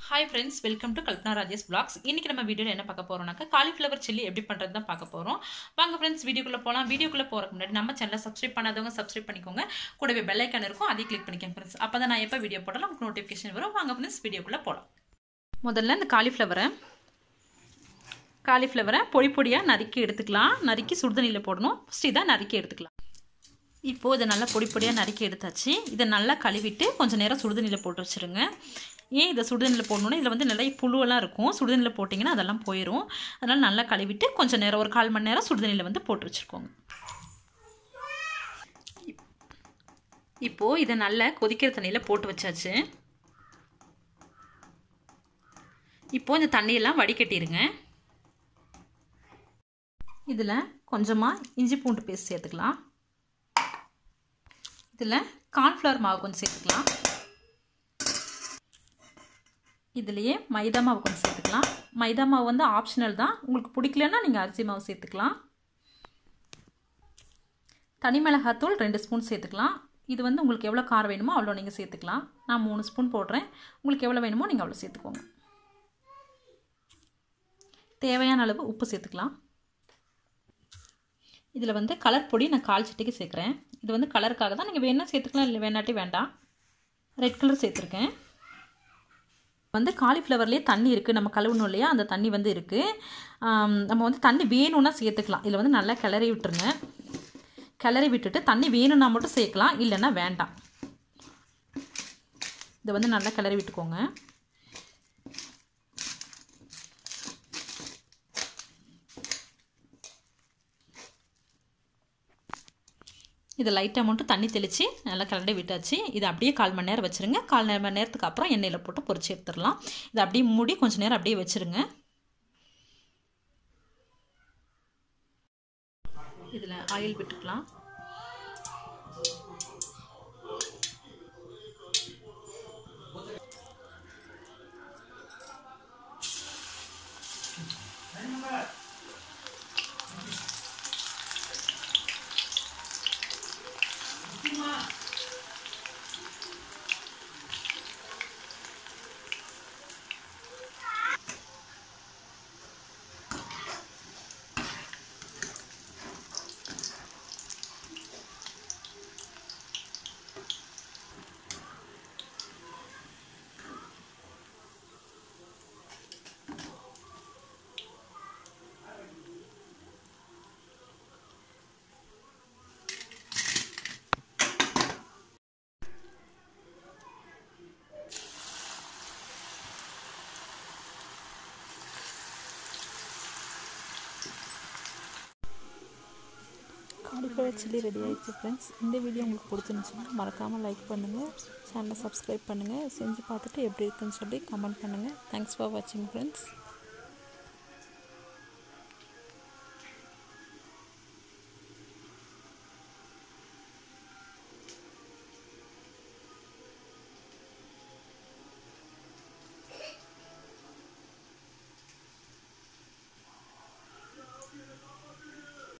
hi friends welcome to Kalpana Rajesh blogs இன்றைக்கி நம்ம வீடியோவில் என்ன பார்க்க போகிறோம்னாக்கா காலிஃப்ளவர் சில்லி எப்படி பண்ணுறது தான் பார்க்க போகிறோம் வாங்க ஃப்ரெண்ட்ஸ் வீடியோக்குள்ளே போகலாம் வீடியோக்குள்ளே போகிறதுக்கு முன்னாடி நம்ம சேனலை சப்ஸ்கிரைப் பண்ணாதவங்க சப்ஸ்கிரைப் பண்ணிக்கோங்க கூடவே பெல் ஐக்கான் இருக்கும் அதையும் கிளிக் பண்ணிக்கோங்க ஃப்ரெண்ட்ஸ் அப்போ தான் நான் எப்போ வீடியோ போட்டாலும் உங்களுக்கு நோட்டிஃபிகேஷன் வரும் வாங்க ஃப்ரெண்ட்ஸ் வீடியோக்குள்ளே போகலாம் முதல்ல இந்த காலிஃப்ளவரை காலிஃப்ளவரை பொடி பொடியாக நறுக்கி எடுத்துக்கலாம் நறுக்கி சுடுதண்ணியில் போடணும் ஃபஸ்ட்டு இதை நறுக்கி எடுத்துக்கலாம் இப்போது இதை நல்லா பொடி பொடியாக நறுக்கி எடுத்தாச்சு இதை நல்லா கழுவிட்டு கொஞ்சம் நேரம் சுடுதண்ணியில் போட்டு வச்சுருங்க ஏன் இதை சுடுதண்ணியில் போடணுன்னா இதில் வந்து நிறைய புழுவெல்லாம் இருக்கும் சுடுதண்ணியில் போட்டிங்கன்னா அதெல்லாம் போயிடும் அதனால் நல்லா கழுவிட்டு கொஞ்சம் நேரம் ஒரு கால் மணி நேரம் சுடுதண்ணியில் வந்து போட்டு வச்சுருக்கோங்க இப்போது இதை நல்லா கொதிக்கிற தண்ணியில் போட்டு வச்சாச்சு இப்போது இந்த தண்ணியெல்லாம் வடிகட்டிடுங்க இதில் கொஞ்சமாக இஞ்சி பூண்டு பேஸ்ட் சேர்த்துக்கலாம் இதில் கார்ன்ஃப்ளவர் மாவு கொஞ்சம் சேர்த்துக்கலாம் இதுலேயே மைதா மாவு கொஞ்சம் சேர்த்துக்கலாம் மைதா மாவு வந்து ஆப்ஷனல் தான் உங்களுக்கு பிடிக்கலன்னா நீங்கள் அரிசி மாவு சேர்த்துக்கலாம் தனி மிளகாத்தூள் ரெண்டு ஸ்பூன் சேர்த்துக்கலாம் இது வந்து உங்களுக்கு எவ்வளோ காரம் வேணுமோ அவ்வளோ நீங்கள் சேர்த்துக்கலாம் நான் மூணு ஸ்பூன் போடுறேன் உங்களுக்கு எவ்வளோ வேணுமோ நீங்கள் அவ்வளோ சேர்த்துக்கோங்க தேவையான அளவு உப்பு சேர்த்துக்கலாம் இதில் வந்து கலர் பொடி நான் கால் சட்டிக்கு சேர்க்குறேன் இது வந்து கலருக்காக தான் நீங்கள் வேணால் சேர்த்துக்கலாம் இல்லை வேணாட்டி வேண்டாம் ரெட் கலர் சேர்த்துருக்கேன் வந்து காலிஃப்ளவர்லேயே தண்ணி இருக்குது நம்ம கழுவணும் இல்லையா அந்த தண்ணி வந்து இருக்குது நம்ம வந்து தண்ணி வேணும்னா சேர்த்துக்கலாம் இதில் வந்து நல்லா கிளறி விட்டுருங்க கிளறி விட்டுட்டு தண்ணி வேணும்னா மட்டும் சேர்க்கலாம் இல்லைன்னா வேண்டாம் இதை வந்து நல்லா கிளறி விட்டுக்கோங்க இதை லைட்டாக மட்டும் தண்ணி தெளித்து நல்லா கிளறி விட்டாச்சு இதை அப்படியே கால் மணி நேரம் வச்சுருங்க கால் மணி நேரத்துக்கு அப்புறம் எண்ணெயில் போட்டு பொரிச்சு எடுத்துடலாம் இதை அப்படியே மூடி கொஞ்சம் நேரம் அப்படியே வச்சுருங்க இதில் ஆயில் விட்டுக்கலாம் காலிஃப்ளவர் சில்லி ரெடி ஆகிடுச்சு ஃப்ரெண்ட்ஸ் இந்த வீடியோ உங்களுக்கு பிடிச்சிருந்துச்சுன்னா மறக்காமல் லைக் பண்ணுங்கள் சேனலை சப்ஸ்கிரைப் பண்ணுங்கள் செஞ்சு பார்த்துட்டு எப்படி இருக்குன்னு சொல்லி கமெண்ட் பண்ணுங்கள் தேங்க்ஸ் ஃபார் வாட்சிங் ஃப்ரெண்ட்ஸ்